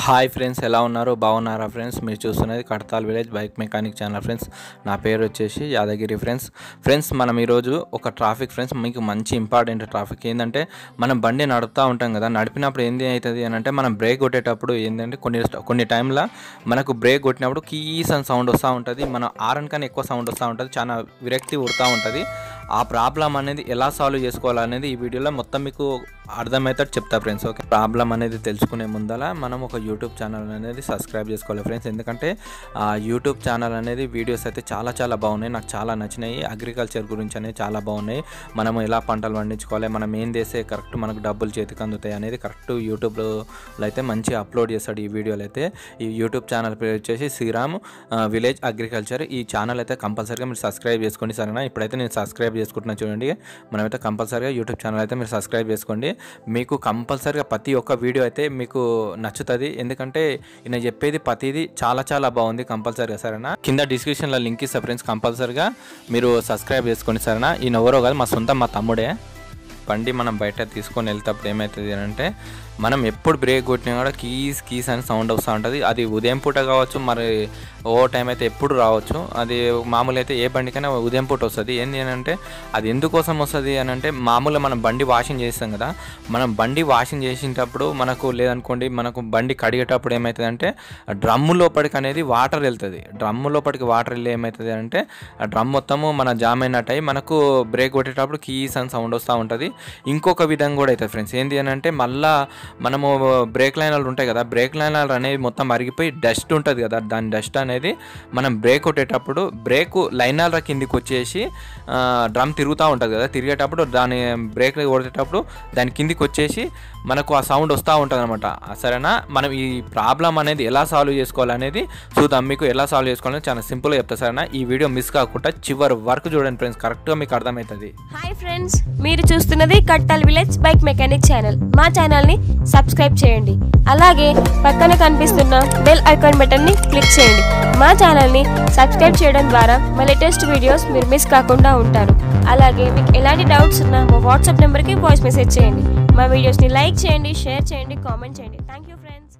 Hi friends ఎలా ఉన్నారు బాగున్నారా ఫ్రెండ్స్ మీరు చూస్తున్నది Kadthal village bike mechanic channel friends నా పేరు వచ్చేసి యాదగిరి ఫ్రెండ్స్ ఫ్రెండ్స్ మనం ఈరోజు ఒక ట్రాఫిక్ ఫ్రెండ్స్ మీకు మంచి ఇంపార్టెంట్ ట్రాఫిక్ ఏంటంటే మనం బండి నడుపుతూ ఉంటాం కదా నడిపినప్పుడు ఏంది అవుతుంది అని అంటే మనం బ్రేక్ కొట్టేటప్పుడు ఏంటంటే కొన్ని కొన్ని టైంలో మనకు బ్రేక్ కొట్టినప్పుడు కీస్ అని సౌండ్ వస్తూ ఉంటుంది మన ఆరన్ కన్నా ఎక్కువ సౌండ్ వస్తూ ఉంటుంది చాలా విరక్తి ఉడుతూ ఉంటుంది ఆ ప్రాబ్లం అనేది ఎలా సాల్వ్ చేసుకోవాలనేది ఈ వీడియోలో మొత్తం మీకు అర్థమవుతాడు చెప్తా ఫ్రెండ్స్ ఓకే ప్రాబ్లం అనేది తెలుసుకునే ముందల మనం ఒక యూట్యూబ్ ఛానల్ అనేది సబ్స్క్రైబ్ చేసుకోవాలి ఫ్రెండ్స్ ఎందుకంటే ఆ యూట్యూబ్ ఛానల్ అనేది వీడియోస్ అయితే చాలా చాలా బాగున్నాయి నాకు చాలా నచ్చినాయి అగ్రికల్చర్ గురించి అనేది చాలా బాగున్నాయి మనం ఎలా పంటలు పండించుకోవాలి మనం ఏం చేస్తే కరెక్ట్ మనకు డబ్బులు చేతికి అందుతాయి అనేది కరెక్ట్ యూట్యూబ్లో అయితే మంచిగా అప్లోడ్ చేస్తాడు ఈ వీడియోలు అయితే ఈ యూట్యూబ్ ఛానల్ పేరు వచ్చేసి శ్రీరామ్ ఆ, విలేజ్ అగ్రికల్చర్ ఈ ఛానల్ అయితే కంపల్సరీగా మీరు సబ్స్క్రైబ్ చేసుకోండి సరేనా ఇప్పుడైతే నేను సబ్స్క్రైబ్ చేసుకుంటున్నా చూడండి మనమైతే కంపల్సరీగా యూట్యూబ్ ఛానల్ అయితే మీరు సబ్స్క్రైబ్ చేసుకోండి మీకు కంపల్సరీగా ప్రతి ఒక్క వీడియో అయితే మీకు నచ్చుతుంది ఎందుకంటే ఈయన చెప్పేది ప్రతిదీ చాలా చాలా బాగుంది కంపల్సరీగా సరేనా కింద డిస్క్రిప్షన్లో లింక్ ఇస్తా ఫ్రెండ్స్ కంపల్సరీగా మీరు సబ్స్క్రైబ్ చేసుకోండి సరేనా ఈయన ఎవరో కాదు మా సొంత మా తమ్ముడే బండి మనం బయట తీసుకొని వెళ్తేప్పుడు ఏమవుతుంది అని అంటే మనం ఎప్పుడు బ్రేక్ కొట్టినా కూడా కీస్ కీస్ అని సౌండ్ వస్తూ ఉంటుంది అది ఉదయం పూట కావచ్చు మరి ఓ టైం అయితే ఎప్పుడు రావచ్చు అది మామూలు అయితే ఏ బండికైనా ఉదయం పూట వస్తుంది ఏంటి అని అంటే అది ఎందుకోసం వస్తుంది అని అంటే మామూలుగా మనం బండి వాషింగ్ చేస్తాం కదా మనం బండి వాషింగ్ చేసేటప్పుడు మనకు లేదనుకోండి మనకు బండి కడిగేటప్పుడు ఏమవుతుంది అంటే డ్రమ్ము లోపలికి అనేది వాటర్ వెళ్తుంది డ్రమ్ము లోపలికి వాటర్ వెళ్ళి ఏమవుతుంది అంటే ఆ డ్రమ్ మొత్తము మన జామ్ అయినట్టు అయి మనకు బ్రేక్ కొట్టేటప్పుడు కీస్ అని సౌండ్ వస్తూ ఉంటుంది ఇంకొక విధంగా కూడా అవుతుంది ఫ్రెండ్స్ ఏంటి అని అంటే మళ్ళా మనము బ్రేక్ లైనర్లు ఉంటాయి కదా బ్రేక్ లైనర్లు అనేవి మొత్తం అరిగిపోయి డస్ట్ ఉంటుంది కదా దాని డస్ట్ అనేది మనం బ్రేక్ కొట్టేటప్పుడు బ్రేక్ లైనర్ల కిందికి వచ్చేసి ఆ, డ్రమ్ తిరుగుతూ ఉంటుంది కదా తిరిగేటప్పుడు దాని బ్రేక్ కొట్టేటప్పుడు దాని కిందికి వచ్చేసి మనకు ఆ సౌండ్ వస్తూ ఉంటుంది అనమాట సరేనా మనం ఈ ప్రాబ్లం అనేది ఎలా సాల్వ్ చేసుకోవాలనేది చూద్దాం మీకు ఎలా సాల్వ్ చేసుకోవాలని చాలా సింపుల్గా చెప్తా సరేనా ఈ వీడియో మిస్ కాకుండా చివరి వరకు చూడండి ఫ్రెండ్స్ కరెక్ట్గా మీకు అర్థమవుతుంది హాయ్ ఫ్రెండ్స్ మీరు చూస్తున్నది Kadthal village bike mechanic channel మా ఛానల్ ని సబ్స్క్రైబ్ చేయండి అలాగే పక్కన కనిపిస్తున్న బెల్ ఐకాన్ బటన్ ని క్లిక్ చేయండి మా ఛానల్ ని సబ్స్క్రైబ్ చేయడం ద్వారా మా లేటెస్ట్ వీడియోస్ మీరు మిస్ కాకుండా ఉంటారు అలాగే మీకు ఎలాంటి డౌట్స్ ఉన్నా మా వాట్సాప్ నెంబర్కి వాయిస్ మెసేజ్ చేయండి మా వీడియోస్ని లైక్ చేయండి షేర్ చేయండి కామెంట్ చేయండి థ్యాంక్ యూ ఫ్రెండ్స్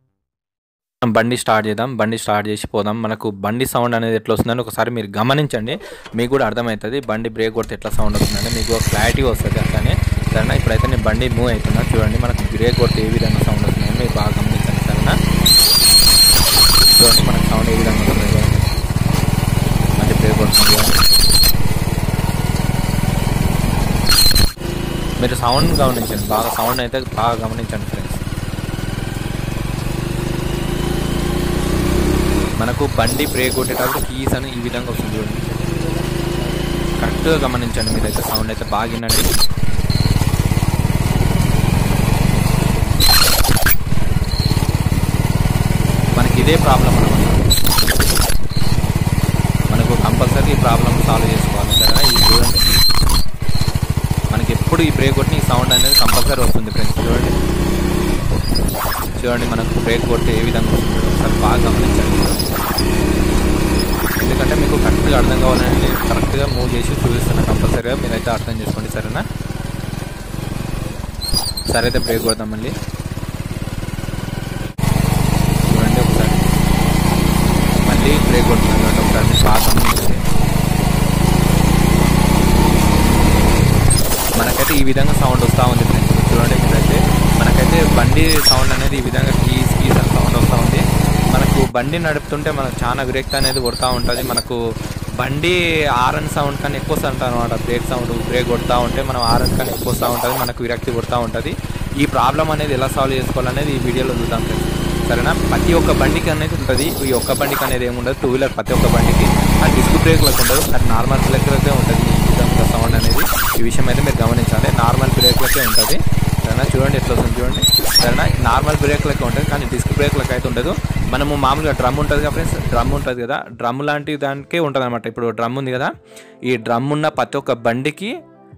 మనం బండి స్టార్ట్ చేద్దాం బండి స్టార్ట్ చేసి పోదాం మనకు బండి సౌండ్ అనేది ఎట్లా వస్తుందని ఒకసారి మీరు గమనించండి మీకు కూడా అర్థమవుతుంది బండి బ్రేక్ కొడితే ఎట్లా సౌండ్ వస్తుందని మీకు ఒక క్లారిటీ వస్తుంది అట్లానే సరేనా ఇప్పుడైతే నేను బండి మూవ్ అవుతున్నా చూడండి మనకు బ్రేక్ కొడితే ఏ విధంగా సౌండ్ వస్తుందని మీరు బాగా గమనించండి సరేనా చూడండి మనకు సౌండ్ ఏ విధంగా వస్తుంది చూడండి. బండి బ్రేక్ కొడుతుంది చూడండి. మీరు సౌండ్ గమనించండి బాగా సౌండ్ అయితే బాగా గమనించండి ఫ్రెండ్స్ మనకు బండి బ్రేక్ కొట్టేటప్పుడు కీస్ అని ఈ విధంగా వస్తుంది చూడండి కరెక్ట్గా గమనించండి మీరైతే సౌండ్ అయితే బాగా వినండి మనకి ఇదే ప్రాబ్లం అనమాట మనకు కంపల్సరీ ఈ ప్రాబ్లం సాల్వ్ చేసుకోవాలి సరేనా ఇది చూడండి మనకి ఎప్పుడు ఈ బ్రేక్ కొట్టి ఈ సౌండ్ అనేది కంపల్సరీ వస్తుంది ఫ్రెండ్స్ చూడండి చూడండి మనకు బ్రేక్ కొడితే ఏ విధంగా వస్తుందో ఒకసారి బాగా గమనించండి ఎందుకంటే మీకు కరెక్ట్గా అర్థం కావాలని నేను కరెక్ట్గా మూవ్ చేసి చూపిస్తున్నా కంపల్సరీగా మీరైతే అర్థం చేసుకోండి సరేనా సరే అయితే బ్రేక్ కొడదాం మళ్ళీ చూడండి ఒకసారి మళ్ళీ బ్రేక్ కొడుతున్నాను చూడండి ఒకసారి మీరు బాగా గమనించండి మనకైతే ఈ విధంగా సౌండ్ వస్తూ ఉంది ఫ్రెండ్స్ చూడండి మీరైతే మనకైతే బండి సౌండ్ అనేది ఈ విధంగా కీస్ కీస్ అని సౌండ్ వస్తూ ఉంది మనకు బండి నడుపుతుంటే మనకు చాలా విరక్తి అనేది కొడుతూ ఉంటుంది మనకు బండి ఆరన్ సౌండ్ కన్నా ఎక్కువ వస్తూ ఉంటుంది అనమాట బ్రేక్ సౌండ్ బ్రేక్ కొడుతూ ఉంటే మనం ఆరన్ కన్నా ఎక్కువ వస్తూ ఉంటుంది మనకు విరక్తి కొడుతూ ఉంటుంది ఈ ప్రాబ్లం అనేది ఎలా సాల్వ్ చేసుకోవాలనేది ఈ వీడియోలో చూద్దాం ఫ్రెండ్స్ సరేనా ప్రతి ఒక్క బండికి అనేది ఉంటుంది ఈ ఒక్క బండికి అనేది ఏమి ఉండదు టూ వీలర్ ప్రతి ఒక్క బండికి ఆ డిస్క్ బ్రేక్లకు ఉండదు అది నార్మల్ బ్రేక్లకే ఉంటుంది ఈ విధంగా సౌండ్ అనేది ఈ విషయం అయితే మీరు గమనించాలి నార్మల్ బ్రేక్లకే ఉంటుంది సరేనా చూడండి ఎట్లా వస్తుంది చూడండి సరేనా నార్మల్ బ్రేక్లకే ఉంటుంది కానీ డిస్క్ బ్రేక్లకు అయితే ఉండదు మనము మామూలుగా డ్రమ్ ఉంటుంది కదా ఫ్రెండ్స్ డ్రమ్ ఉంటుంది కదా డ్రమ్ లాంటి దానికే ఉంటుంది అనమాట ఇప్పుడు డ్రమ్ ఉంది కదా ఈ డ్రమ్ ఉన్న ప్రతి ఒక్క బండికి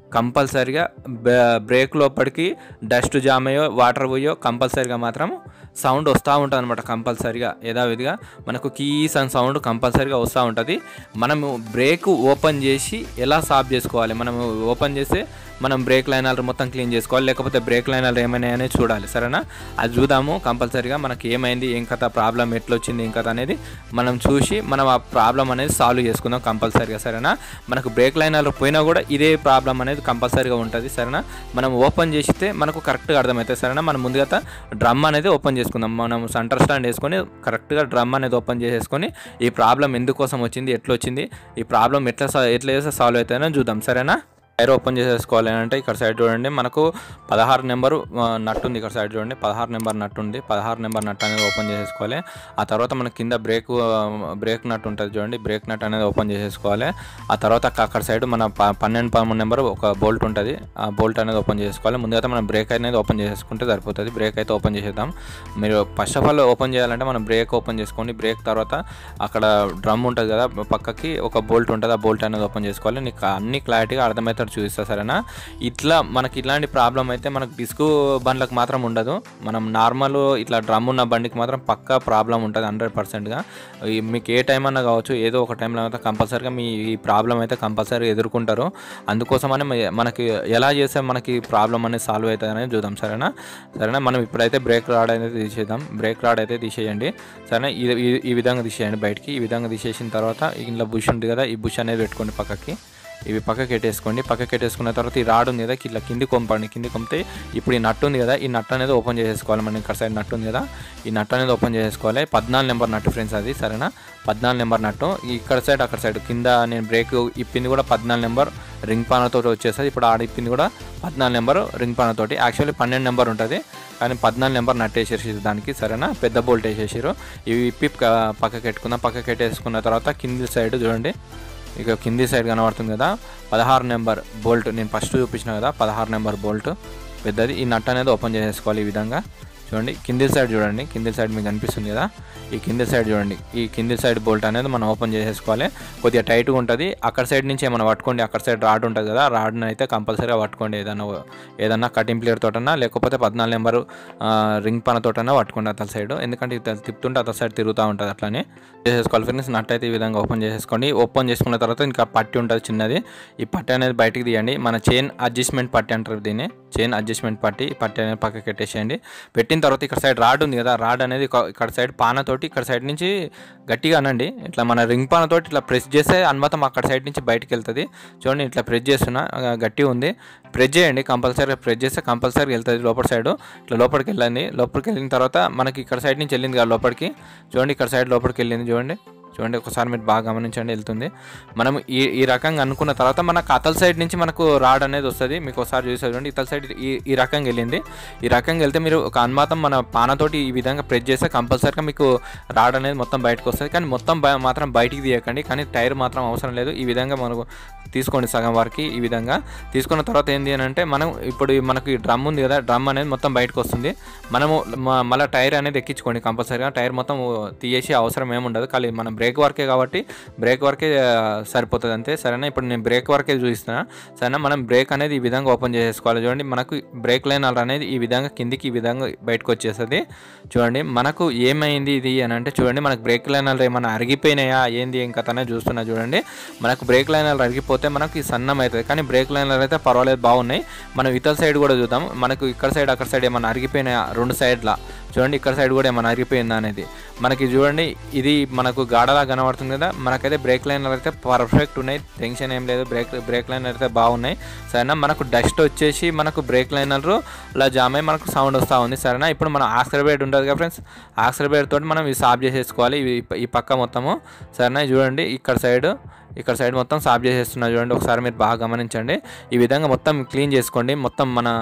కంపల్సరిగా బ్రేక్ లోపలికి డస్ట్ జామ్ అయ్యో వాటర్ పోయో కంపల్సరిగా మాత్రం సౌండ్ వస్తూ ఉంటుంది అనమాట కంపల్సరిగా యథావిధిగా మనకు కీస్ అని సౌండ్ కంపల్సరిగా వస్తూ ఉంటుంది మనము బ్రేక్ ఓపెన్ చేసి ఎలా సాఫ్ చేసుకోవాలి మనము ఓపెన్ చేస్తే మనం బ్రేక్ లైనర్ మొత్తం క్లీన్ చేసుకోవాలి లేకపోతే బ్రేక్ లైనర్ ఏమైనా అనేది చూడాలి సరేనా అది చూద్దాము కంపల్సరీగా మనకి ఏమైంది ఏం కథ ప్రాబ్లం ఎట్లా వచ్చింది ఏం కథ అనేది మనం చూసి మనం ఆ ప్రాబ్లం అనేది సాల్వ్ చేసుకుందాం కంపల్సరీగా సరేనా మనకు బ్రేక్ లైనర్ పోయినా కూడా ఇదే ప్రాబ్లం అనేది కంపల్సరీగా ఉంటుంది సరేనా మనం ఓపెన్ చేస్తే మనకు కరెక్ట్గా అర్థమవుతుంది సరేనా మనం ముందుగా డ్రమ్ అనేది ఓపెన్ చేసుకుందాం మనం సెంటర్ స్టాండ్ వేసుకొని కరెక్ట్గా డ్రమ్ అనేది ఓపెన్ చేసేసుకొని ఈ ప్రాబ్లం ఎందుకోసం వచ్చింది ఎట్లా వచ్చింది ఈ ప్రాబ్లం ఎట్లా సా- ఎట్లా చేస్తే సాల్వ్ అవుతుందని చూద్దాం సరేనా టైర్ ఓపెన్ చేసేసుకోవాలి అంటే ఇక్కడ సైడ్ చూడండి మనకు పదహారు నెంబరు ఆ, నట్టు ఉంది ఇక్కడ సైడ్ చూడండి పదహారు నెంబర్ నట్టు ఉంది పదహారు నెంబర్ నట్ అనేది ఓపెన్ చేసేసుకోవాలి ఆ తర్వాత మనకి కింద బ్రేక్ ఆ, బ్రేక్ నట్ ఉంటుంది చూడండి బ్రేక్ నట్ అనేది ఓపెన్ చేసేసుకోవాలి ఆ తర్వాత అక్క- అక్కడ సైడ్ మన ప- పన్నెండు పదమూడు నెంబర్ ఒక బోల్ట్ ఉంటుంది ఆ బోల్ట్ అనేది ఓపెన్ చేసుకోవాలి ముందుగా మనం బ్రేక్ అనేది ఓపెన్ చేసుకుంటే సరిపోతుంది బ్రేక్ అయితే ఓపెన్ చేసేద్దాం మీరు ఫస్ట్ ఆఫ్ ఆల్ ఓపెన్ చేయాలంటే మనం బ్రేక్ ఓపెన్ చేసుకోండి బ్రేక్ తర్వాత అక్కడ డ్రమ్ ఉంటుంది కదా పక్కకి ఒక బోల్ట్ ఉంటుంది ఆ బోల్ట్ అనేది ఓపెన్ చేసుకోవాలి నీకు అన్ని క్లారిటీగా అర్థమవుతాడు చూపిస్తా సరేనా ఇట్లా మనకి ఇట్లాంటి ప్రాబ్లం అయితే మనకు డిస్క్ బండ్లకు మాత్రం ఉండదు మనం నార్మల్ ఇట్లా డ్రమ్ ఉన్న బండికి మాత్రం పక్కా ప్రాబ్లం ఉంటుంది హండ్రెడ్ పర్సెంట్గా మీకు ఏ టైం అన్నా కావచ్చు ఏదో ఒక టైంలో అయితే కంపల్సరీగా మీ ఈ ప్రాబ్లం అయితే కంపల్సరీ ఎదుర్కొంటారు అందుకోసమని మ- మనకి ఎలా చేస్తే మనకి ప్రాబ్లం అనేది సాల్వ్ అవుతుంది అనేది చూద్దాం సరేనా సరేనా మనం ఇప్పుడైతే బ్రేక్ రాడ్ అనేది తీసేద్దాం బ్రేక్ రాడ్ అయితే తీసేయండి సరేనా ఈ ఈ- ఈ విధంగా తీసేయండి బయటికి ఈ విధంగా తీసేసిన తర్వాత ఇంట్లో బుష్ ఉంది కదా ఈ బుష్ అనేది పెట్టుకోండి పక్కకి ఇవి పక్కకి పెట్టేసుకోండి పక్కకి పెట్టేసుకున్న తర్వాత ఈ రాడ్ ఉంది కదా ఇట్లా కింది కొంపండి కింది కొంపితే ఇప్పుడు ఈ నట్టు ఉంది కదా ఈ నట్ అనేది ఓపెన్ చేసేసుకోవాలి మనం ఇక్కడ సైడ్ నట్టు ఉంది కదా ఈ నట్ అనేది ఓపెన్ చేసేసుకోవాలి పద్నాలుగు నెంబర్ నట్టు ఫ్రెండ్స్ అది సరేనా పద్నాలుగు నెంబర్ నట్టు ఇక్కడ సైడ్ అక్కడ సైడ్ కింద నేను బ్రేక్ ఇప్పింది కూడా పద్నాలుగు నెంబర్ రింగ్ పానతో వచ్చేస్తుంది ఇప్పుడు ఆడ ఇప్పింది కూడా పద్నాలుగు నెంబర్ రింగ్ పానతోటి యాక్చువల్లీ పన్నెండు నెంబర్ ఉంటుంది కానీ పద్నాలుగు నెంబర్ నట్ వేసేసి దానికి సరేనా పెద్ద బోల్ట్ వేసేసారు ఇవి ఇప్పి క- పక్కకి పెట్టుకుందాం పక్కకి పెట్టేసుకున్న తర్వాత కింది సైడ్ చూడండి ఇక కింది సైడ్ కనబడుతుంది కదా పదహారు నెంబర్ బోల్ట్ నేను ఫస్ట్ చూపించిన కదా పదహారు నెంబర్ బోల్ట్ పెద్దది ఈ నట్ అనేది ఓపెన్ చేసేసుకోవాలి ఈ విధంగా చూడండి కింది సైడ్ చూడండి కింది సైడ్ మీకు కనిపిస్తుంది కదా ఈ కింది సైడ్ చూడండి ఈ కింది సైడ్ బోల్ట్ అనేది మనం ఓపెన్ చేసేసుకోవాలి కొద్దిగా టైట్గా ఉంటుంది అక్కడ సైడ్ నుంచి ఏమైనా పట్టుకోండి అక్కడ సైడ్ రాడ్ ఉంటుంది కదా రాడ్ని అయితే కంపల్సరీగా పట్టుకోండి ఏదైనా ఏదన్నా కటింగ్ ప్లేయర్ తోటన్నా లేకపోతే పద్నాలుగు నెంబరు రింగ్ పన తోటన్నా పట్టుకోండి అతల సైడ్ ఎందుకంటే ఇది తిప్పుతుంటే అతల సైడ్ తిరుగుతూ ఉంటుంది అట్లానే చేసేసుకోవాలి ఫ్రెండ్స్ నట్ అయితే ఈ విధంగా ఓపెన్ చేసేసుకోండి ఓపెన్ చేసుకున్న తర్వాత ఇంకా పట్టి ఉంటుంది చిన్నది ఈ పట్టి అనేది బయటికి తీయండి మన చైన్ అడ్జస్ట్మెంట్ పట్టి అంటారు దీన్ని చైన్ అడ్జస్ట్మెంట్ పట్టి ఈ పట్టి అనేది పక్కకి పెట్టేసేయండి పెట్టిన తర్వాత ఇక్కడ సైడ్ రాడ్ ఉంది కదా రాడ్ అనేది ఒక- ఇక్కడ సైడ్ పానతోటి ఇక్కడ సైడ్ నుంచి గట్టిగా అనండి ఇట్లా మన రింగ్ పానతోటి ఇట్లా ప్రెస్ చేస్తే అనుమతం అక్కడ సైడ్ నుంచి బయటికి వెళ్తుంది చూడండి ఇట్లా ప్రెస్ చేస్తున్నా ఆ, గట్టిగా ఉంది ప్రెస్ చేయండి కంపల్సరీగా ప్రెస్ చేస్తే కంపల్సరీ వెళ్తుంది లోపల సైడ్ ఇట్లా లోపలికి వెళ్ళండి లోపలికి వెళ్ళిన తర్వాత మనకి ఇక్కడ సైడ్ నుంచి వెళ్ళింది కదా లోపలికి చూడండి ఇక్కడ సైడ్ లోపలికి వెళ్ళింది చూడండి చూడండి ఒకసారి మీరు బాగా గమనించండి వెళ్తుంది మనం ఈ ఈ రకంగా అనుకున్న తర్వాత మనకు అతల సైడ్ నుంచి మనకు రాడ్ అనేది వస్తుంది మీకు ఒకసారి చూసే చూడండి ఇతల సైడ్ ఈ ఈ రకంగా వెళ్ళింది ఈ రకంగా వెళ్తే మీరు ఒక అనుమాతం మన పానతోటి ఈ విధంగా ప్రెస్ చేస్తే కంపల్సరీగా మీకు రాడ్ అనేది మొత్తం బయటకు వస్తుంది కానీ మొత్తం బయ- మాత్రం బయటికి తీయకండి కానీ టైర్ మాత్రం అవసరం లేదు ఈ విధంగా మనకు తీసుకోండి సగం వరకు ఈ విధంగా తీసుకున్న తర్వాత ఏంటి అని అంటే మనం ఇప్పుడు ఈ మనకి డ్రమ్ ఉంది కదా డ్రమ్ అనేది మొత్తం బయటకు వస్తుంది మనము మ- మళ్ళీ టైర్ అనేది ఎక్కించుకోండి కంపల్సరీగా టైర్ మొత్తం తీయేసి అవసరం ఏముండదు కానీ మనం బ్రేక్ వర్కే కాబట్టి బ్రేక్ వర్కే ఆ, సరిపోతుంది అంతే సరేనా ఇప్పుడు నేను బ్రేక్ వర్కే చూపిస్తున్నా సరేనా మనం బ్రేక్ అనేది ఈ విధంగా ఓపెన్ చేసేసుకోవాలి చూడండి మనకు బ్రేక్ లైనర్ అనేది ఈ విధంగా కిందికి ఈ విధంగా బయటకు వచ్చేస్తుంది చూడండి మనకు ఏమైంది ఇది అని అంటే చూడండి మనకు బ్రేక్ లైనర్లు ఏమైనా అరిగిపోయినాయా ఏంది ఏం కథ అనేది చూస్తున్నా చూడండి మనకు బ్రేక్ లైనర్లు అరిగిపోతే మనకు ఈ సన్నం అవుతుంది కానీ బ్రేక్ లైనర్లు అయితే పర్వాలేదు బాగున్నాయి మనం ఇతర సైడ్ కూడా చూద్దాం మనకు ఇక్కడ సైడ్ అక్కడ సైడ్ ఏమైనా అరిగిపోయినాయా రెండు సైడ్ల చూడండి ఇక్కడ సైడ్ కూడా ఏమైనా అరిగిపోయిందా అనేది మనకి చూడండి ఇది మనకు గాడలా కనబడుతుంది కదా మనకైతే బ్రేక్ లైనర్ అయితే పర్ఫెక్ట్ ఉన్నాయి టెన్షన్ ఏం లేదు బ్రేక్ బ్రేక్ లైనర్ అయితే బాగున్నాయి సరేనా మనకు డస్ట్ వచ్చేసి మనకు బ్రేక్ లైనర్ ఇలా జామ్ అయ్యి మనకు సౌండ్ వస్తూ ఉంది సరేనా ఇప్పుడు మన ఆక్సర్ బేడ్ ఉంటుంది కదా ఫ్రెండ్స్ ఆక్సర్ బేడ్ తోటి మనం ఇది సాఫ్ చేసేసుకోవాలి ఇవి ఈ పక్క మొత్తము సరేనా ఇది చూడండి ఇక్కడ సైడ్ ఇక్కడ సైడ్ మొత్తం సాఫ్ చేసేస్తున్నా చూడండి ఒకసారి మీరు బాగా గమనించండి ఈ విధంగా మొత్తం క్లీన్ చేసుకోండి మొత్తం మన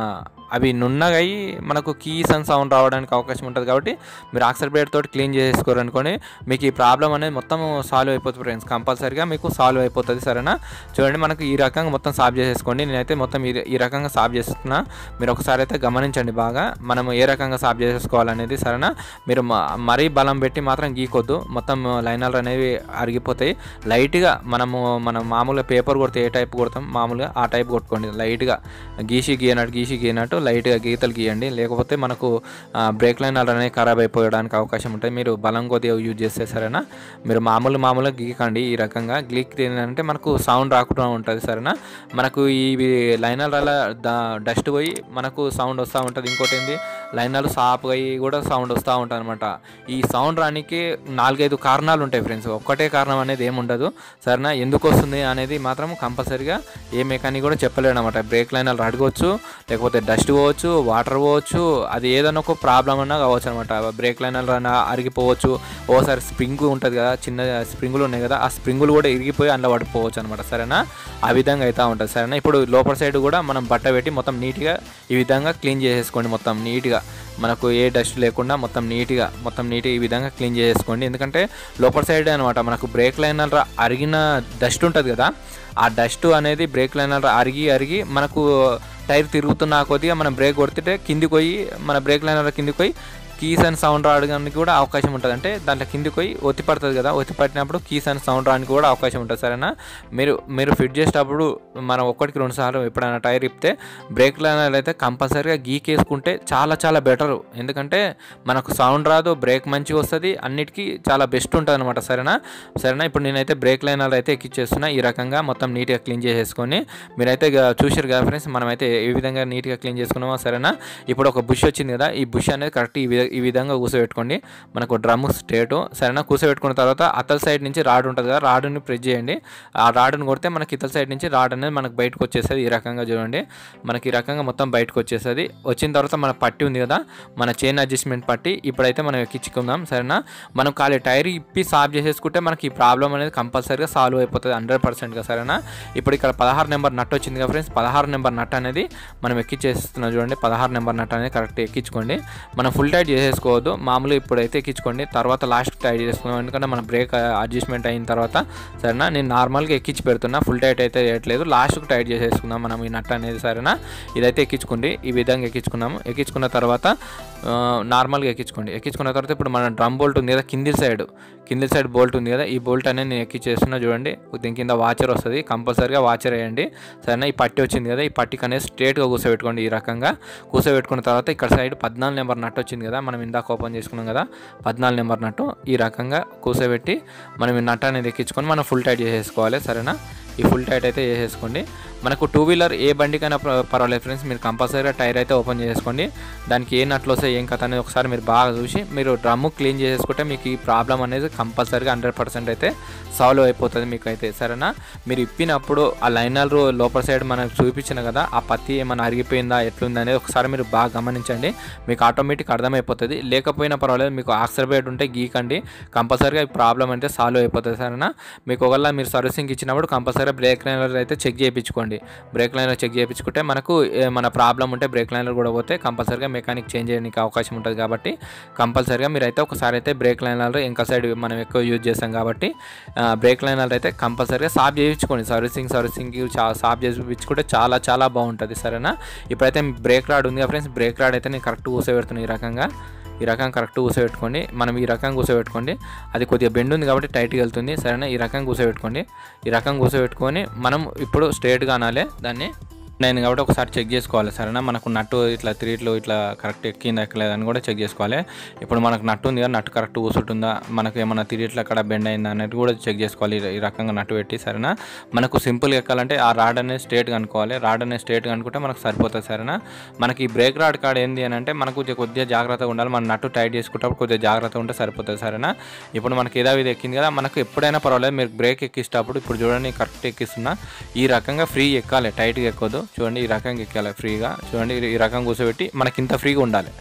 అవి నున్నగా అయ్యి మనకు కీస్ అండ్ సౌండ్ రావడానికి అవకాశం ఉంటుంది కాబట్టి మీరు ఆక్సర్ బ్లేడ్ తోటి క్లీన్ చేసుకోరు అనుకోని మీకు ఈ ప్రాబ్లం అనేది మొత్తం సాల్వ్ అయిపోతుంది ఫ్రెండ్స్ కంపల్సరీగా మీకు సాల్వ్ అయిపోతుంది సరేనా చూడండి మనకు ఈ రకంగా మొత్తం సాఫ్ చేసేసుకోండి నేనైతే మొత్తం ఈ ఈ రకంగా సాఫ్ చేస్తున్నా మీరు ఒకసారి అయితే గమనించండి బాగా మనం ఏ రకంగా సాఫ్ చేసేసుకోవాలనేది సరేనా మీరు మ- మరీ బలం పెట్టి మాత్రం గీకొద్దు మొత్తం లైనర్లు అనేవి అరిగిపోతాయి లైట్గా మనము మనం మామూలుగా పేపర్ కొడితే ఏ టైప్ కొడతాం మామూలుగా ఆ టైప్ కొట్టుకోండి లైట్గా గీసి గీయనట్టు గీసి గీయనట్టు లైట్గా గీతలు గీయండి లేకపోతే మనకు ఆ, బ్రేక్ లైనర్ అనేవి ఖరాబ్ అయిపోయడానికి అవకాశం ఉంటుంది మీరు బలం కొద్దిగా యూజ్ చేస్తే సరేనా మీరు మామూలు మామూలుగా గీకండి ఈ రకంగా గీక్ ఏంటంటే మనకు సౌండ్ రాకుండా ఉంటుంది సరేనా మనకు ఈ లైనర్ అలా డస్ట్ పోయి మనకు సౌండ్ వస్తూ ఉంటుంది ఇంకోటి ఏంది లైనర్లు సాప్ అయ్యి కూడా సౌండ్ వస్తూ ఉంటుంది అనమాట ఈ సౌండ్ రానికి నాలుగైదు కారణాలు ఉంటాయి ఫ్రెండ్స్ ఒక్కటే కారణం అనేది ఏమి ఉండదు సరేనా ఎందుకు వస్తుంది అనేది మాత్రం కంపల్సరీగా ఏ మెకానిక్ కూడా చెప్పలేడు అనమాట బ్రేక్ లైనర్లు అడగవచ్చు లేకపోతే డస్ట్ పోవచ్చు వాటర్ పోవచ్చు అది ఏదైనా ఒక ప్రాబ్లం అన్నా కావచ్చు అనమాట బ్రేక్ లైనర్లు అన్నా అరిగిపోవచ్చు ఓసారి స్ప్రింగ్ ఉంటుంది కదా చిన్న స్ప్రింగులు ఉన్నాయి కదా ఆ స్ప్రింగులు కూడా ఇరిగిపోయి అందులో పడిపోవచ్చు అనమాట సరేనా ఆ విధంగా అయితే ఉంటుంది సరేనా ఇప్పుడు లోపల సైడ్ కూడా మనం బట్ట పెట్టి మొత్తం నీట్గా ఈ విధంగా క్లీన్ చేసేసుకోండి మొత్తం నీట్గా మనకు ఏ డస్ట్ లేకుండా మొత్తం నీట్గా మొత్తం నీట్గా ఈ విధంగా క్లీన్ చేసుకోండి ఎందుకంటే లోపల సైడ్ అనమాట మనకు బ్రేక్ లైనర్ అరిగిన డస్ట్ ఉంటుంది కదా ఆ డస్ట్ అనేది బ్రేక్ లైనర్ అరిగి అరిగి మనకు టైర్ తిరుగుతున్న కొద్దిగా మనం బ్రేక్ కొడితే కిందికి పోయి మన బ్రేక్ లైనర్ కిందికి పోయి కీస్ అండ్ సౌండ్ రావడానికి కూడా అవకాశం ఉంటుంది అంటే దాంట్లో కిందికి పోయి ఒత్తి పడుతుంది కదా ఒత్తి పట్టినప్పుడు కీస్ అండ్ సౌండ్ రావడానికి కూడా అవకాశం ఉంటుంది సరేనా మీరు మీరు ఫిట్ చేసేటప్పుడు మనం ఒక్కటికి రెండు సార్లు ఎప్పుడైనా టైర్ ఇప్పితే బ్రేక్ లైనర్ అయితే కంపల్సరీగా గీకేసుకుంటే చాలా చాలా బెటరు ఎందుకంటే మనకు సౌండ్ రాదు బ్రేక్ మంచిగా వస్తుంది అన్నిటికీ చాలా బెస్ట్ ఉంటుంది అనమాట సరేనా సరేనా ఇప్పుడు నేనైతే బ్రేక్ లైనర్ అయితే ఎక్కిచ్చేస్తున్నా ఈ రకంగా మొత్తం నీట్గా క్లీన్ చేసేసుకొని మీరైతే ఇక చూసారు కదా ఫ్రెండ్స్ మనమైతే ఏ విధంగా నీట్గా క్లీన్ చేసుకున్నామో సరేనా ఇప్పుడు ఒక బుష్ వచ్చింది కదా ఈ బుష్ అనేది కరెక్ట్ ఈ విధ- ఈ విధంగా కూర్చోబెట్టుకోండి మనకు డ్రమ్ స్టేటు సరేనా కూర్చోబెట్టుకున్న తర్వాత అతల సైడ్ నుంచి రాడ్ ఉంటుంది కదా రాడ్ని ప్రెస్ చేయండి ఆ రాడ్ని కొడితే మనకి ఇతల సైడ్ నుంచి రాడ్ అనేది మనకు బయటకు వచ్చేస్తుంది ఈ రకంగా చూడండి మనకి ఈ రకంగా మొత్తం బయటకు వచ్చేస్తుంది వచ్చిన తర్వాత మన పట్టి ఉంది కదా మన చైన్ అడ్జస్ట్మెంట్ పట్టి ఇప్పుడైతే మనం ఎక్కించుకుందాం సరేనా మనం ఖాళీ టైర్ ఇప్పి సాల్వ్ చేసేసుకుంటే మనకి ఈ ప్రాబ్లం అనేది కంపల్సరీగా సాల్వ్ అయిపోతుంది హండ్రెడ్ పర్సెంట్గా సరేనా ఇప్పుడు ఇక్కడ పదహారు నెంబర్ నట్ వచ్చింది కదా ఫ్రెండ్స్ పదహారు నెంబర్ నట్ అనేది మనం ఎక్కించేస్తున్నాం చూడండి పదహారు నెంబర్ నట్ అనేది కరెక్ట్ ఎక్కించుకోండి మనం ఫుల్ టైట్ చేసేసుకోవద్దు మామూలుగా ఇప్పుడైతే ఎక్కించుకోండి తర్వాత లాస్ట్ టైట్ చేసుకుందాం ఎందుకంటే మన బ్రేక్ అడ్జస్ట్మెంట్ అయిన తర్వాత సరేనా నేను నార్మల్గా ఎక్కించి పెడుతున్నా ఫుల్ టైట్ అయితే చేయట్లేదు లాస్ట్కి టైట్ చేసేసుకుందాం మనం ఈ నట్ అనేది సరేనా ఇదైతే ఎక్కించుకోండి ఈ విధంగా ఎక్కించుకున్నాము ఎక్కించుకున్న తర్వాత ఆ, నార్మల్గా ఎక్కించుకోండి ఎక్కించుకున్న తర్వాత ఇప్పుడు మన డ్రమ్ బోల్ట్ ఉంది కదా కింది సైడ్ కింది సైడ్ బోల్ట్ ఉంది కదా ఈ బోల్ట్ అనేది నేను ఎక్కించేస్తున్నా చూడండి దీని కింద వాచర్ వస్తుంది కంపల్సరీగా వాచర్ వేయండి సరేనా ఈ పట్టి వచ్చింది కదా ఈ పట్టికి అనేది స్ట్రేట్గా కూర్చోబెట్టుకోండి ఈ రకంగా కూర్చోబెట్టుకున్న తర్వాత ఇక్కడ సైడ్ పద్నాలుగు నెంబర్ నట్టు వచ్చింది కదా మనం ఇందాక ఓపెన్ చేసుకున్నాం కదా పద్నాలుగు నెంబర్ నట్టు ఈ రకంగా కూర్చోబెట్టి మనం ఈ నట్ అనేది ఎక్కించుకొని మనం ఫుల్ టైట్ చేసేసుకోవాలి సరేనా ఈ ఫుల్ టైట్ అయితే చేసేసుకోండి మనకు టూ వీలర్ ఏ బండికైనా ప- పర్వాలేదు ఫ్రెండ్స్ మీరు కంపల్సరీగా టైర్ అయితే ఓపెన్ చేసుకోండి దానికి ఏ నట్లు వస్తాయి ఏం కథ అనేది ఒకసారి మీరు బాగా చూసి మీరు డ్రమ్ము క్లీన్ చేసుకుంటే మీకు ఈ ప్రాబ్లం అనేది కంపల్సరీగా హండ్రెడ్ పర్సెంట్ అయితే సాల్వ్ అయిపోతుంది మీకు అయితే సరేనా మీరు ఇప్పినప్పుడు ఆ లైనర్ లోపల సైడ్ మనకు చూపించిన కదా ఆ పత్తి ఏమైనా అరిగిపోయిందా ఎట్లుంది అనేది ఒకసారి మీరు బాగా గమనించండి మీకు ఆటోమేటిక్ అర్థమైపోతుంది లేకపోయినా పర్వాలేదు మీకు ఆక్సర్బేట్ ఉంటే గీకండి కంపల్సరీగా ఈ ప్రాబ్లం అయితే సాల్వ్ అయిపోతుంది సరేనా మీకు ఒకవేళ మీరు సర్వీసింగ్ ఇచ్చినప్పుడు కంపల్సరీగా బ్రేక్ లైనర్ అయితే చెక్ చేయించుకోండి బ్రేక్ లైనర్ చెక్ చేయించుకుంటే మనకు ఏ- మన ప్రాబ్లం ఉంటే బ్రేక్ లైనర్ కూడా పోతే కంపల్సరీగా మెకానిక్ చేంజ్ చేయడానికి అవకాశం ఉంటుంది కాబట్టి కంపల్సరీగా మీరు అయితే ఒకసారి అయితే బ్రేక్ లైనర్ ఇంకా సైడ్ మనం ఎక్కువ యూజ్ చేస్తాం కాబట్టి ఆ, బ్రేక్ లైనర్ అయితే కంపల్సరీగా సాఫ్ చేయించుకోండి సర్వీసింగ్ సర్వీసింగ్ చా సాఫ్ చేయించుకుంటే చాలా చాలా బాగుంటుంది సరేనా ఇప్పుడైతే బ్రేక్ రాడ్ ఉంది కదా ఫ్రెండ్స్ బ్రేక్ రాడ్ అయితే నేను కరెక్ట్ కూర్చోబెడుతున్నాను ఈ రకంగా ఈ రకం కరెక్ట్ కూర్చోబెట్టుకోండి మనం ఈ రకం కూర్చోబెట్టుకోండి అది కొద్దిగా బెండ్ ఉంది కాబట్టి టైట్గా వెళ్తుంది సరేనా ఈ రకం కూర్చోబెట్టుకోండి ఈ రకం కూర్చోబెట్టుకొని మనం ఇప్పుడు స్ట్రేట్గా అనాలి దాన్ని నేను కాబట్టి ఒకసారి చెక్ చేసుకోవాలి సరేనా మనకు నట్టు ఇట్లా త్రీట్లు ఇట్లా కరెక్ట్ ఎక్కిందా ఎక్కలేదని కూడా చెక్ చేసుకోవాలి ఇప్పుడు మనకు నట్టు ఉంది కదా నట్టు కరెక్ట్ కూర్చుంటుందా మనకు ఏమైనా త్రీట్లు అక్కడ బెండ్ అయిందా అనేది కూడా చెక్ చేసుకోవాలి ఈ- ఈ రకంగా నట్టు పెట్టి సరేనా మనకు సింపుల్గా ఎక్కాలంటే ఆ రాడ్ అనేది స్ట్రేట్గా అనుకోవాలి రాడ్ అనేది స్ట్రేట్గా అనుకుంటే మనకు సరిపోతుంది సరేనా మనకి ఈ బ్రేక్ రాడ్ కాడ ఏంది అని అంటే మనకు కొద్దిగా కొద్దిగా జాగ్రత్తగా ఉండాలి మన నట్టు టైట్ చేసుకుంటప్పుడు కొద్దిగా జాగ్రత్తగా ఉంటే సరిపోతుంది సరేనా ఇప్పుడు మనకి ఏదో ఇది ఎక్కింది కదా మనకు ఎప్పుడైనా పర్వాలేదు మీరు బ్రేక్ ఎక్కిస్తేటప్పుడు ఇప్పుడు చూడండి కరెక్ట్ ఎక్కిస్తున్నా ఈ రకంగా ఫ్రీ ఎక్కాలి టైట్గా ఎక్కొద్దు చూడండి ఈ రకంగా ఎక్కాలి ఫ్రీగా చూడండి ఈ- ఈ రకంగా కూర్చోబెట్టి మనకి ఇంత ఫ్రీగా ఉండాలి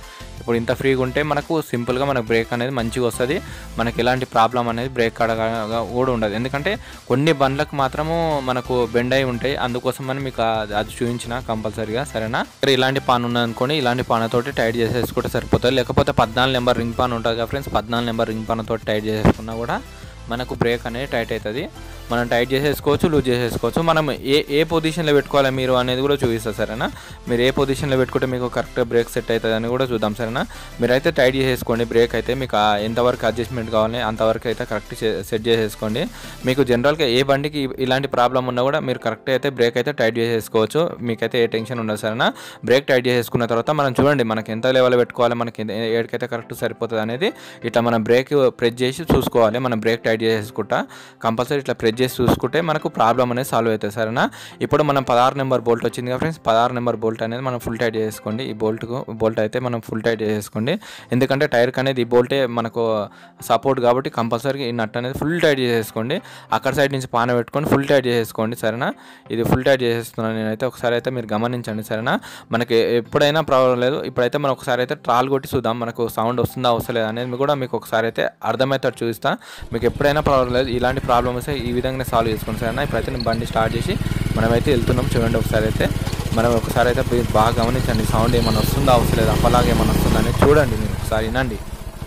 ఇప్పుడు ఇంత ఫ్రీగా ఉంటే మనకు సింపుల్గా మనకు బ్రేక్ అనేది మంచిగా వస్తుంది మనకి ఎలాంటి ప్రాబ్లం అనేది బ్రేక్ కడగా కూడా ఉండదు ఎందుకంటే కొన్ని బండ్లకు మాత్రము మనకు బెండ్ అయి ఉంటాయి అందుకోసం అని మీకు ఆ- అది చూపించిన కంపల్సరీగా సరేనా ఇక్కడ ఇలాంటి పాన్ ఉన్నది అనుకోని ఇలాంటి పానతోటి టైట్ చేసేసుకుంటే సరిపోతుంది లేకపోతే పద్నాలుగు నెంబర్ రింగ్ పాన్ ఉంటుంది కదా ఫ్రెండ్స్ పద్నాలుగు నెంబర్ రింగ్ పాన్ తోటి టైట్ చేసేసుకున్నా కూడా మనకు బ్రేక్ అనేది టైట్ అవుతుంది మనం టైట్ చేసేసుకోవచ్చు లూజ్ చేసేసుకోవచ్చు మనం ఏ ఏ పొజిషన్లో పెట్టుకోవాలి మీరు అనేది కూడా చూపిస్తారు సరేనా మీరు ఏ పొజిషన్లో పెట్టుకుంటే మీకు కరెక్ట్ బ్రేక్ సెట్ అవుతుంది అని కూడా చూద్దాం సరేనా మీరైతే టైట్ చేసేసుకోండి బ్రేక్ అయితే మీకు ఆ ఎంతవరకు అడ్జస్ట్మెంట్ కావాలి అంతవరకు అయితే కరెక్ట్ సెట్ చేసేసుకోండి మీకు జనరల్గా ఏ బండికి ఇలాంటి ప్రాబ్లం ఉన్నా కూడా మీరు కరెక్ట్ అయితే బ్రేక్ అయితే టైట్ చేసేసుకోవచ్చు మీకైతే ఏ టెన్షన్ ఉండదు సరేనా బ్రేక్ టైట్ చేసేసుకున్న తర్వాత మనం చూడండి మనకి ఎంత లెవెల్ పెట్టుకోవాలి మనకి ఎంత- ఏడికైతే కరెక్ట్ సరిపోతుంది అనేది ఇట్లా మనం బ్రేక్ ప్రెస్ చేసి చూసుకోవాలి మనం బ్రేక్ టైట్ చేసేసుకుంటా కంపల్సరీ ఇట్లా ప్రెస్ చేసి చూసుకుంటే మనకు ప్రాబ్లం అనేది సాల్వ్ అవుతుంది సరేనా ఇప్పుడు మనం పదహారు నెంబర్ బోల్ట్ వచ్చింది కదా ఫ్రెండ్స్ పదహారు నెంబర్ బోల్ట్ అనేది మనం ఫుల్ టైట్ చేసుకోండి ఈ బోల్ట్కు బోల్ట్ అయితే మనం ఫుల్ టైట్ చేసుకోండి ఎందుకంటే టైర్కి అనేది ఈ బోల్టే మనకు సపోర్ట్ కాబట్టి కంపల్సరీగా ఈ నట్ అనేది ఫుల్ టైట్ చేసేసుకోండి అక్కడ సైడ్ నుంచి పాన పెట్టుకొని ఫుల్ టైట్ చేసేసుకోండి సరేనా ఇది ఫుల్ టైట్ చేసేస్తున్నాను నేనైతే ఒకసారి అయితే మీరు గమనించండి సరేనా మనకి ఎప్పుడైనా ప్రాబ్లం లేదు ఇప్పుడైతే మనం ఒకసారి అయితే ట్రాల్ కొట్టి చూద్దాం మనకు సౌండ్ వస్తుందా వస్తలేదా అనేది కూడా మీకు ఒకసారి అయితే అర్థమవుతాడు చూపిస్తా మీకు ఎప్పుడైనా ప్రాబ్లం లేదు ఇలాంటి ప్రాబ్లమ్ వస్తే ఈ విధంగా సాల్వ్ చేసుకోండి సరేనా ఇప్పుడైతే నేను బండి స్టార్ట్ చేసి మనమైతే వెళ్తున్నాం చూడండి ఒకసారి అయితే మనం ఒకసారి అయితే మీరు బాగా గమనించండి సౌండ్ ఏమైనా వస్తుందా అవసరం అప్పలాగా ఏమైనా వస్తుందా అనేది చూడండి మీరు ఒకసారి వినండి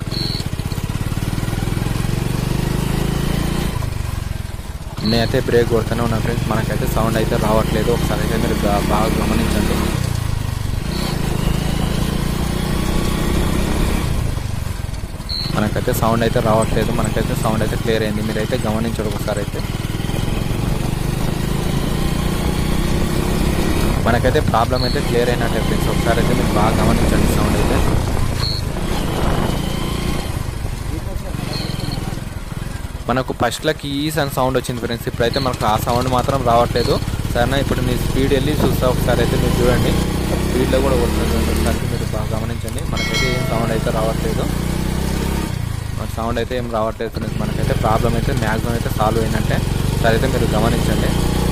నేనైతే బ్రేక్ కొడుతూనే ఉన్నా ఫ్రెండ్స్ మనకైతే సౌండ్ అయితే రావట్లేదు ఒకసారి అయితే మీరు బా- బాగా గమనించండి మనకైతే సౌండ్ అయితే రావట్లేదు మనకైతే సౌండ్ అయితే క్లియర్ అయింది మీరైతే గమనించండి ఒకసారి అయితే మనకైతే ప్రాబ్లం అయితే క్లియర్ అయినట్టే ఫ్రెండ్స్ ఒకసారి అయితే మీరు బాగా గమనించండి సౌండ్ అయితే మనకు ఫస్ట్లో కీస్ అని సౌండ్ వచ్చింది ఫ్రెండ్స్ ఇప్పుడైతే మనకు ఆ సౌండ్ మాత్రం రావట్లేదు సరేనా ఇప్పుడు మీరు స్పీడ్ వెళ్ళి చూస్తా ఒకసారి అయితే మీరు చూడండి స్పీడ్లో కూడా వస్తుంది ఒకసారి మీరు బాగా గమనించండి మనకైతే ఏం సౌండ్ అయితే రావట్లేదు మన సౌండ్ అయితే ఏం రావట్లేదు ఫ్రెండ్స్ మనకైతే ప్రాబ్లం అయితే మ్యాక్సిమం అయితే సాల్వ్ అయినట్టే సరే అయితే మీరు గమనించండి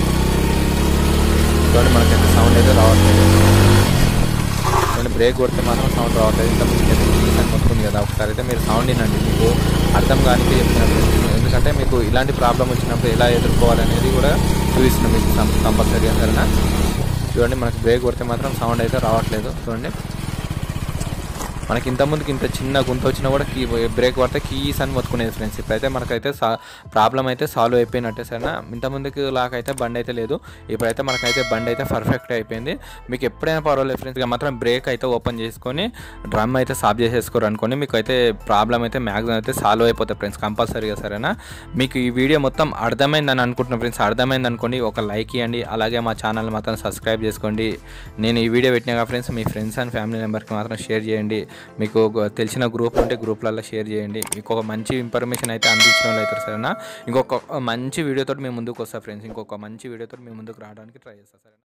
చూడండి మనకైతే సౌండ్ అయితే రావట్లేదు నేను బ్రేక్ కొడితే మాత్రం సౌండ్ రావట్లేదు ఇంత ముందుకైతే కీస్ అని వస్తుంది కదా ఒకసారి అయితే మీరు సౌండ్ వినండి మీకు అర్థం కానికి చెప్తున్నప్పుడు ఎందుకంటే మీకు ఇలాంటి ప్రాబ్లం వచ్చినప్పుడు ఎలా ఎదుర్కోవాలనేది కూడా చూపిస్తున్నాం మీకు కంపల్సరీ సరేనా చూడండి మనకి బ్రేక్ కొడితే మాత్రం సౌండ్ అయితే రావట్లేదు చూడండి మనకి ఇంత ముందుకి ఇంత చిన్న గుంత వచ్చినా కూడా కీ బ్రేక్ పడితే కీస్ అని మొత్తుకునేది ఫ్రెండ్స్ ఇప్పుడైతే మనకైతే సా ప్రాబ్లం అయితే సాల్వ్ అయిపోయినట్టే సరేనా ఇంత ముందుకి లాకైతే బండి అయితే లేదు ఇప్పుడైతే మనకైతే బండి అయితే పర్ఫెక్ట్ అయిపోయింది మీకు ఎప్పుడైనా పర్వాలేదు ఫ్రెండ్స్ ఇక మాత్రం బ్రేక్ అయితే ఓపెన్ చేసుకొని డ్రమ్ అయితే సాఫ్ చేసేసుకోరు అనుకోండి మీకు అయితే ప్రాబ్లం అయితే మ్యాక్సిమం అయితే సాల్వ్ అయిపోతుంది ఫ్రెండ్స్ కంపల్సరీగా సరేనా మీకు ఈ వీడియో మొత్తం అర్థమైందని అనుకుంటున్నాను ఫ్రెండ్స్ అర్థమైంది అనుకోండి ఒక లైక్ ఇవ్వండి అలాగే మా ఛానల్ మాత్రం సబ్స్క్రైబ్ చేసుకోండి నేను ఈ వీడియో పెట్టినా ఫ్రెండ్స్ మీ ఫ్రెండ్స్ అండ్ ఫ్యామిలీ మెంబర్కి మాత్రం షేర్ చేయండి మీకు ఒక తెలిసిన గ్రూప్ ఉంటే గ్రూప్లలో షేర్ చేయండి మీకు ఒక మంచి ఇన్ఫర్మేషన్ అయితే అందించిన వాళ్ళు అవుతారు సరేనా ఇంకొక మంచి వీడియోతో మేము ముందుకు వస్తా ఫ్రెండ్స్ ఇంకొక మంచి వీడియోతో మేము ముందుకు రావడానికి ట్రై చేస్తాను సరేనా